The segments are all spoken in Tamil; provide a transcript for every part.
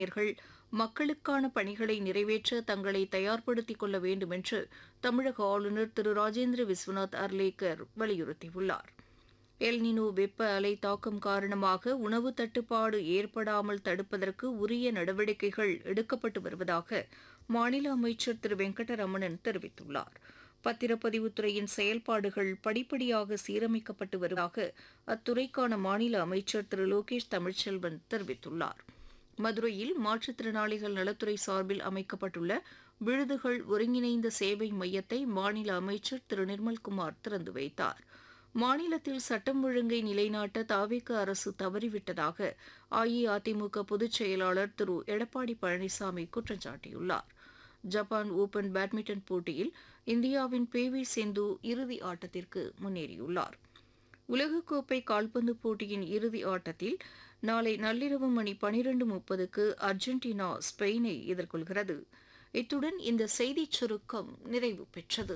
இளைஞர்கள் மக்களுக்கான பணிகளை நிறைவேற்ற தங்களை தயார்படுத்திக் கொள்ள வேண்டும் என்று தமிழக ஆளுநர் திரு ராஜேந்திர விஸ்வநாத் அர்லேக்கர் வலியுறுத்தியுள்ளார் எல்னினோ வெப்ப அலை தாக்கம் காரணமாக உணவு தட்டுப்பாடு ஏற்படாமல் தடுப்பதற்கு உரிய நடவடிக்கைகள் எடுக்கப்பட்டு வருவதாக மாநில அமைச்சர் திரு வெங்கடரமணன் தெரிவித்துள்ளார் பத்திரப்பதிவுத்துறையின் செயல்பாடுகள் படிப்படியாக சீரமைக்கப்பட்டு வருவதாக அத்துறைக்கான மாநில அமைச்சர் திரு லோகேஷ் தமிழ்ச்செல்வன் தெரிவித்துள்ளார் மதுரையில் மாற்றுத்திறனாளிகள் நலத்துறை சார்பில் அமைக்கப்பட்டுள்ள விழுதுகள் ஒருங்கிணைந்த சேவை மையத்தை மாநில அமைச்சர் திரு நிர்மல்குமார் திறந்து வைத்தார் மாநிலத்தில் சட்டம் ஒழுங்கை நிலைநாட்ட தாவேக அரசு தவறிவிட்டதாக அஇஅதிமுக பொதுச் செயலாளர் திரு எடப்பாடி பழனிசாமி குற்றம் சாட்டியுள்ளார் ஜப்பான் ஓபன் பேட்மிண்டன் போட்டியில் இந்தியாவின் பி வி சிந்து இறுதி ஆட்டத்திற்கு முன்னேறியுள்ளார் உலகக்கோப்பை கால்பந்து போட்டியின் இறுதி ஆட்டத்தில் நாளை நள்ளிரவு மணி பனிரெண்டு முப்பதுக்கு அர்ஜென்டினா ஸ்பெயினை எதிர்கொள்கிறது இத்துடன் இந்த செய்திச் சுருக்கம் நிறைவு பெற்றது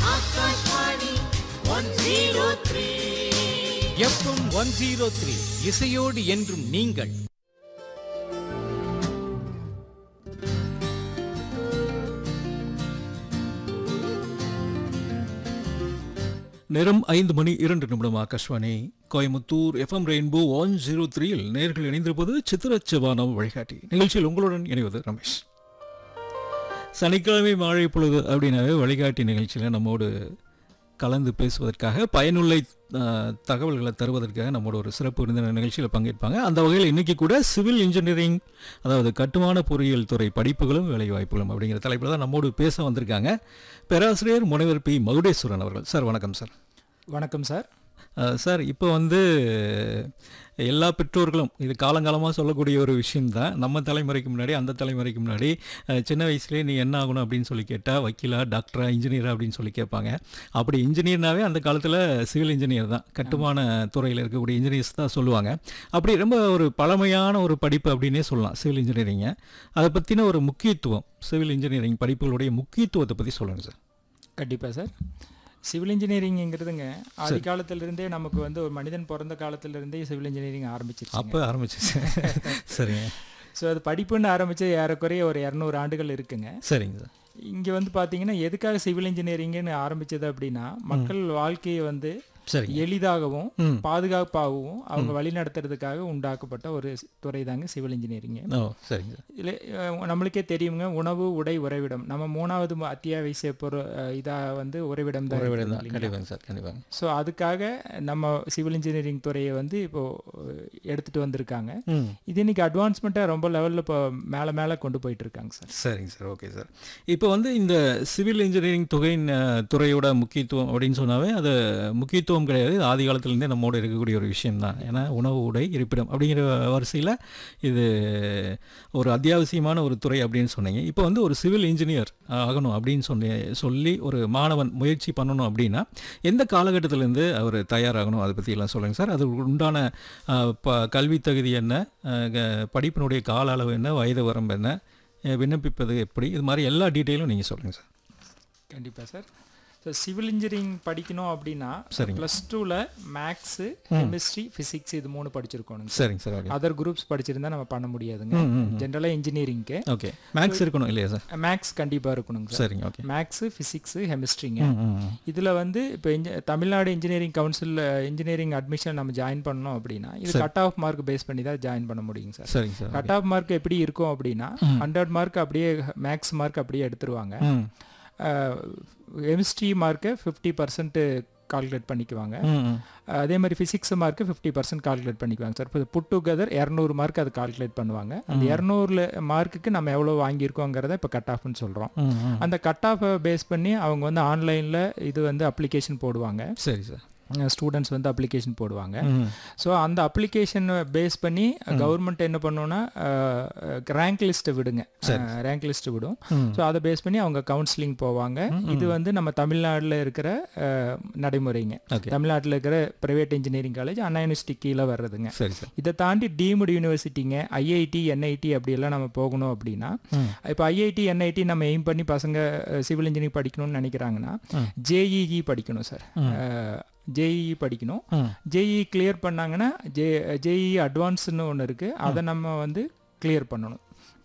எஃப்எம் ஒன் ஜீரோ த்ரீ இசையோடு என்றும் நீங்கள் நேரம் ஐந்து மணி இரண்டு நிமிடம் Akashvani Coimbatore FM rainbow one zero த்ரீயில் நேர்கள் இணைந்திருப்பது சித்திரச்சவானம் வழிகாட்டி நிகழ்ச்சியில் உங்களுடன் இணைவது ரமேஷ் சனிக்கிழமை மாழை பொழுது அப்படின்னாவே வழிகாட்டி நிகழ்ச்சியில் நம்மோடு கலந்து பேசுவதற்காக பயனுள்ள அஹ், தகவல்களை தருவதற்காக நம்மோட ஒரு சிறப்பு விருந்தினர் நிகழ்ச்சியில் பங்கேற்பாங்க அந்த வகையில் இன்றைக்கி கூட சிவில் இன்ஜினியரிங் அதாவது கட்டுமான பொறியியல் துறை படிப்புகளும் வேலைவாய்ப்புகளும் அப்படிங்கிற தலைப்பில் தான் நம்மோடு பேச வந்திருக்காங்க பேராசிரியர் முனைவர் பி மகுடேஸ்வரன் அவர்கள் சார் வணக்கம் சார் வணக்கம் சார் அஹ் சார் இப்போ வந்து எல்லா பெற்றோர்களும் இது காலங்காலமாக சொல்லக்கூடிய ஒரு விஷயம்தான் நம்ம தலைமுறைக்கு முன்னாடி அந்த தலைமுறைக்கு முன்னாடி அஹ், சின்ன வயசுலேயே நீ என்ன ஆகணும் அப்படின்னு சொல்லி கேட்டால் வக்கீலா டாக்டரா இன்ஜினியரா அப்படின்னு சொல்லி கேட்பாங்க அப்படி இன்ஜினியர்னாவே அந்த காலத்தில் சிவில் இன்ஜினியர் தான் கட்டுமான துறையில் இருக்கக்கூடிய இன்ஜினியர்ஸ் தான் சொல்லுவாங்க அப்படி ரொம்ப ஒரு பழமையான ஒரு படிப்பு அப்படின்னே சொல்லலாம் சிவில் இன்ஜினியரிங்கை அதை பற்றின ஒரு முக்கியத்துவம் சிவில் இன்ஜினியரிங் படிப்புகளுடைய முக்கியத்துவத்தை பற்றி சொல்லுங்கள் சார் கண்டிப்பாக சார் சிவில் இன்ஜினியரிங்கிறதுங்க ஆதி காலத்திலிருந்தே நமக்கு வந்து ஒரு மனிதன் பிறந்த காலத்திலிருந்தே சிவில் இன்ஜினியரிங் ஆரம்பிச்சிருச்சு அப்போ ஆரம்பிச்சிச்சு சரிங்க ஸோ அது படிப்புன்னு ஆரம்பித்து ஏறக்குறைய ஒரு இரநூறு ஆண்டுகள் இருக்குங்க சரிங்க சார் இங்கே வந்து பார்த்தீங்கன்னா எதுக்காக சிவில் இன்ஜினியரிங்னு ஆரம்பிச்சது அப்படின்னா மக்கள் வாழ்க்கையை வந்து சரிங்க எளிதாகவும் ம். பாதுகாப்பாகவும் அவங்க வழி நடத்துறதுக்காக உண்டாக்கப்பட்ட ஒரு துறை தாங்க சிவில் இன்ஜினியரிங் ஓ சரிங்க சார் இதில் நம்மளுக்கே தெரியுங்க உணவு உடை உறைவிடம் நம்ம மூணாவது மு- அத்தியாவசிய பொருள் இதாக வந்து உறைவிடம் தான் உறவிடம் இருக்குது தான் இல்லைங்களா? கண்டிப்பாங்க சார் கண்டிப்பாங்க ஸோ அதுக்காக நம்ம சிவில் இன்ஜினியரிங் துறையை வந்து இப்போது எடுத்துகிட்டு வந்திருக்காங்க ம் இது இன்னைக்கு அட்வான்ஸ்மெண்ட்டாக ரொம்ப லெவலில் இப்போ மேலே மேலே கொண்டு போயிட்டு இருக்காங்க சார் சரிங்க சார் ஓகே சார் இப்போ வந்து இந்த சிவில் இன்ஜினியரிங் தொகையின் அஹ், துறையோட முக்கியத்துவம் அப்படின்னு சொன்னாவே அது முக்கியத்துவம் கிடையாது இது ஆதி காலத்துலேருந்தே நம்மோட இருக்கக்கூடிய ஒரு விஷயம் தான் ஏன்னா உணவு உடை இருப்பிடம் அப்படிங்கிற வரிசையில் இது ஒரு அத்தியாவசியமான ஒரு துறை அப்படின்னு சொன்னீங்க இப்போ வந்து ஒரு சிவில் இன்ஜினியர் ஆகணும் அப்படின்னு சொல்லி சொல்லி ஒரு மாணவன் முயற்சி பண்ணணும் அப்படின்னா எந்த காலகட்டத்திலேருந்து அவர் தயாராகணும் அதை பற்றி எல்லாம் சொல்லுங்கள் சார் அது உண்டான அஹ், ப கல்வி தகுதி என்ன அஹ், க- படிப்பினுடைய கால அளவு என்ன வயது வரம்பு என்ன அஹ், விண்ணப்பிப்பது எப்படி இது மாதிரி எல்லா டீட்டெயிலும் நீங்கள் சொல்லுங்கள் சார் கண்டிப்பாக சார் ஸோ சிவில் இன்ஜினியரிங் படிக்கணும் அப்படின்னா சரிங்க. ப்ளஸ் டூவில் மேக்ஸு கெமிஸ்ட்ரி ஃபிசிக்ஸ் இது மூணு படிச்சிருக்கணுங்க சரிங்க சார் ஓகே அதர் குரூப்ஸ் படிச்சிருந்தா நம்ம பண்ண முடியாதுங்க ம், ம், ம். ஜென்ரலாக இன்ஜினியரிங்க்கு ஓகே மேக்ஸ் இருக்கணும் இல்லையா சார் மேக்ஸ் கண்டிப்பாக இருக்கணுங்க சார் சரிங்க ஓகே மேக்ஸு ஃபிசிக்ஸு கெமிஸ்ட்ரிங்க ம் ம் ம். இதில் வந்து இப்போ இன்ஜ Tamil Nadu engineering council engineering admission நம்ம ஜாயின் பண்ணோம் அப்படின்னா இது கட் ஆஃப் மார்க் பேஸ் பண்ணி தான் ஜாயின் பண்ண முடியுங்க சார் சரிங்க சார் கட் ஆஃப் மார்க் எப்படி இருக்கும் அப்படின்னா ஹண்ட்ரட் மார்க் அப்படியே மேக்ஸ் மார்க் அப்படியே எடுத்துருவாங்க ம் கெமிஸ்ட்ரி மார்க்கை ஃபிஃப்டி பர்சன்ட் கால்குலேட் பண்ணிக்குவாங்க ம் ம். அதே மாதிரி physics mark fifty percent calculate பண்ணிக்குவாங்க சார் இப்போ புட் டுகெதர் இரநூறு மார்க் அது கால்குலேட் பண்ணுவாங்க அந்த இரநூறுல மார்க்குக்கு நம்ம எவ்வளோ வாங்கியிருக்கோங்கிறத இப்போ கட் ஆஃப்னு சொல்கிறோம் ம் ம். அந்த கட் ஆஃபை பேஸ் பண்ணி அவங்க வந்து ஆன்லைனில் இது வந்து அப்ளிகேஷன் போடுவாங்க சரி சார் ஸ்டூடெண்ட்ஸ் வந்து அப்ளிகேஷன் போடுவாங்க ம் ஸோ அந்த அப்ளிகேஷன் பேஸ் பண்ணி கவர்மெண்ட் என்ன பண்ணுன்னா ரேங்க் லிஸ்ட்டை விடுங்க ரேங்க் லிஸ்ட் விடும் ம். ஸோ அதை பேஸ் பண்ணி அவங்க கவுன்சிலிங் போவாங்க இது வந்து நம்ம தமிழ்நாட்டில் இருக்கிற அஹ், நடைமுறைங்க ஓகே தமிழ்நாட்டில் இருக்கிற private engineering college Anna university கீழே வர்றதுங்க சரி சார் இதை தாண்டி டீம்டு யூனிவர்சிட்டிங்க ஐஐடி என்ஐடி அப்படியெல்லாம் நம்ம போகணும் அப்படின்னா ம். இப்போ ஐஐடி என்ஐடி நம்ம எய்ம் பண்ணி பசங்க சிவில் இன்ஜினியரிங் படிக்கணும்னு நினைக்கிறாங்கன்னா ஜேஇஇ படிக்கணும் சார் ஜேஇஇ படிக்கணும் ம். ஜேஇ கிளியர் பண்ணாங்கன்னா ஜே ஜேஇ அட்வான்ஸ்னு ஒன்று இருக்குது அதை நம்ம வந்து கிளியர் பண்ணணும்